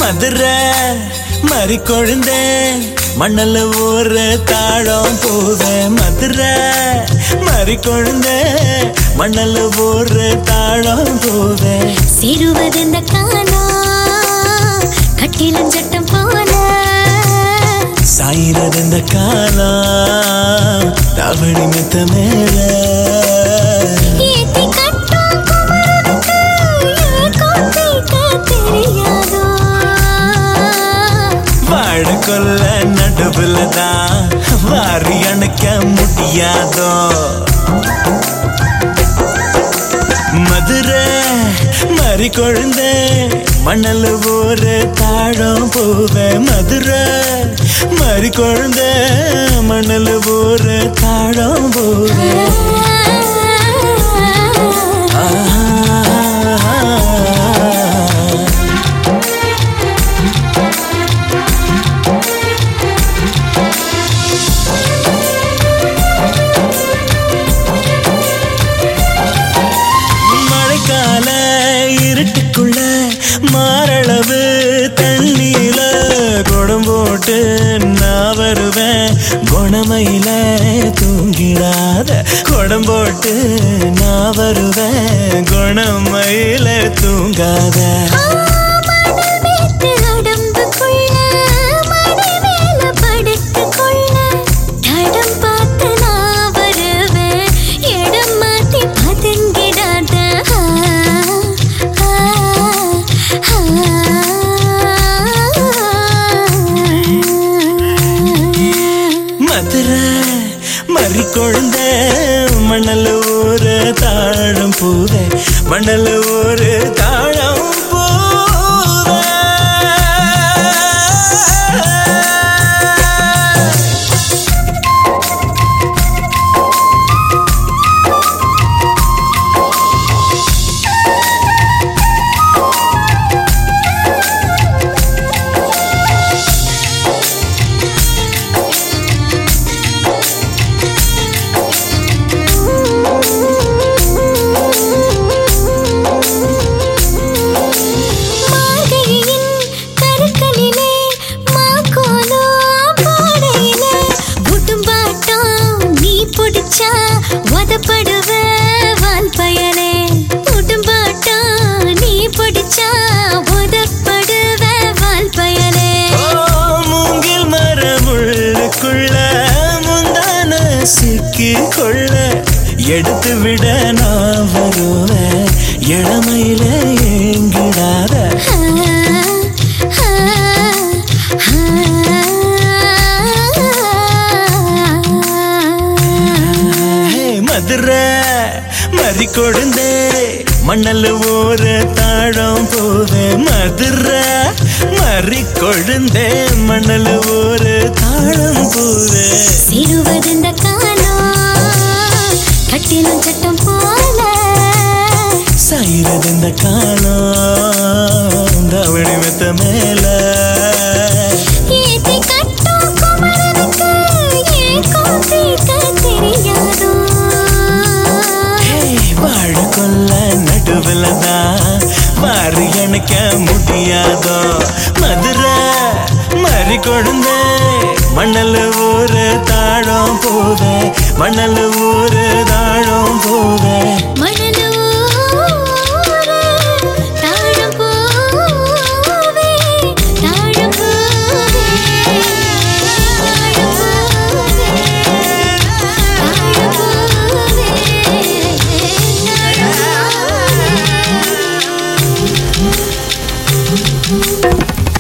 மதுரை மறி கொழுந்தே மண்ணல ஊற தாழம் போவே மதுரை மறி கொழுந்தே மண்ணல ஊற தாழம் போவே சேருவதெந்த காலா கட்டிலும் சட்டம் போல சாயிரது இந்த காலம் தவணி மெத்த மேல ஏத்தி கட்டும் குமரனுக்கு ஏக்கம் தீர்க்க தெரியாதோ வாழ கொல்ல நடுவுல தான் வாரி அணைக்க முடியாதோ மதுரை மறி கொழுந்த மணல் ஊரு தாழம் போவே மதுரை மறி கொழுந்த மணல் ஊரு தாழம் போவே ஆஹா. மழைக்கால இருட்டுக்குள்ள மாரளவு தண்ணீல குடம் போட்டு நான் வருவேன் குணமையில தூங்கிடாத குடம் போட்டு நான் வருவேன் குணமையில தூங்காத மனமேத்து உடம்புக்குள்ள மடி மேல படுத்துக்கொள்ள தடம் பார்த்து நான் வருவேன் இடம் மாத்தி பதுங்கிடாத ஆ, ஆ, ஆ. மதுரை மறி கொழுந்த மணல் ஊரு தாழம் பூவே மணல் ஊரு தாழம் பூவே மார்கழியின் கருக்களிலே மாக்கோலோ போடையிலே முட்டும்பாட்டம் நீ புடிச்சா உதப்படுவ வால் பயலே முட்டும்பாட்டம் நீ புடிச்சா உதப்படுவ வால் பயலே ஓ, மூங்கில் மரமுள்ளுக்குள்ள முந்தான சிக்கி கொள்ள எடுத்து விட நான் வருவேன் இளமையில ஏங்கிடாத ஆ, ஆ, ஆ. ஹே, மதுரை மறி கொழுந்தே மணல் ஊரு தாழம் போவே மதுரை மறி கொழுந்தே மணல் ஊரு தாழம் போவே சிறுவதெந்த காலம் கட்டிலும் சட்டம் போல சாயிரது இந்த காலம் தவணி மெத்த மேல ஏத்தி கட்டும் குமரனுக்கு ஏக்கம் தீர்க்க தெரியாதோ ஹே, வாழ கொல்ல நடுவில் தான் மாறி அணைக்க முடியாதோ மதுரை மறி கொழுந்த மணல் ஊரு தாழம் போவே மணல் ஊரு தாழம் போவே மணலூரு தாழம் போவே தாழம் போவே தாழம் போவே தாழம் போவே